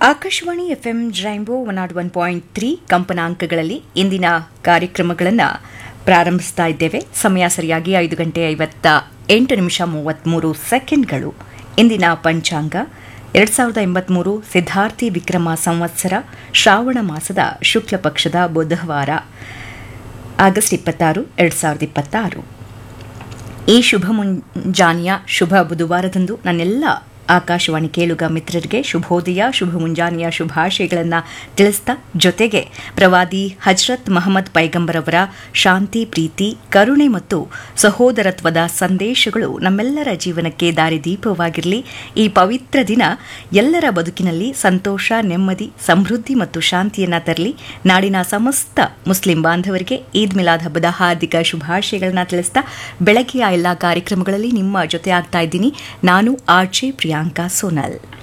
Akashvani FM rainbow one nought one point three ಕಂಪನಾಂಕಗಳಲ್ಲಿ ಇಂದಿನ ಕಾರ್ಯಕ್ರಮಗಳನ್ನು ಪ್ರಾರಂಭಿಸ್ತಾ ಇದ್ದೇವೆ ಸಮಯ ಸರಿಯಾಗಿ ಐದು ಗಂಟೆ ಐವತ್ತ ಎಂಟು ನಿಮಿಷ ಮೂವತ್ತ್ಮೂರು ಸೆಕೆಂಡ್ಗಳು ಇಂದಿನ ಪಂಚಾಂಗ ಎರಡು ಸಾವಿರದ ಎಂಬತ್ಮೂರು ಸಿದ್ಧಾರ್ಥಿ ವಿಕ್ರಮ ಸಂವತ್ಸರ ಶ್ರಾವಣ ಮಾಸದ ಶುಕ್ಲ ಪಕ್ಷದ ಬುಧವಾರ ಆಗಸ್ಟ್ ಇಪ್ಪತ್ತಾರು ಎರಡು ಸಾವಿರದ ಇಪ್ಪತ್ತಾರು ಈ ಶುಭ ಮುಂಜಾನೆಯ ಶುಭ ಬುಧವಾರದಂದು ನನ್ನೆಲ್ಲ ಆಕಾಶವಾಣಿ ಕೇಳುಗ ಮಿತ್ರರಿಗೆ ಶುಭೋದಯ ಶುಭ ಮುಂಜಾನೆಯ ಶುಭಾಶಯಗಳನ್ನು ತಿಳಿಸ್ತಾ ಜೊತೆಗೆ ಪ್ರವಾದಿ ಹಜ್ರತ್ ಮಹಮ್ಮದ್ ಪೈಗಂಬರ್ ಅವರ ಶಾಂತಿ ಪ್ರೀತಿ ಕರುಣೆ ಮತ್ತು ಸಹೋದರತ್ವದ ಸಂದೇಶಗಳು ನಮ್ಮೆಲ್ಲರ ಜೀವನಕ್ಕೆ ದಾರಿದೀಪವಾಗಿರಲಿ ಈ ಪವಿತ್ರ ದಿನ ಎಲ್ಲರ ಬದುಕಿನಲ್ಲಿ ಸಂತೋಷ ನೆಮ್ಮದಿ ಸಮೃದ್ಧಿ ಮತ್ತು ಶಾಂತಿಯನ್ನು ತರಲಿ ನಾಡಿನ ಸಮಸ್ತ ಮುಸ್ಲಿಂ ಬಾಂಧವರಿಗೆ ಈದ್ ಮಿಲಾದ್ ಹಬ್ಬದ ಹಾರ್ದಿಕ ಶುಭಾಶಯಗಳನ್ನು ತಿಳಿಸ್ತಾ ಬೆಳಗ್ಗೆಯ ಎಲ್ಲ ಕಾರ್ಯಕ್ರಮಗಳಲ್ಲಿ ನಿಮ್ಮ ಜೊತೆ ಆಗ್ತಾ ಇದ್ದೀನಿ ನಾನು ಆರ್ಜೆ ಪ್ರಿಯಾಂಕಾ ಸೋನಲ್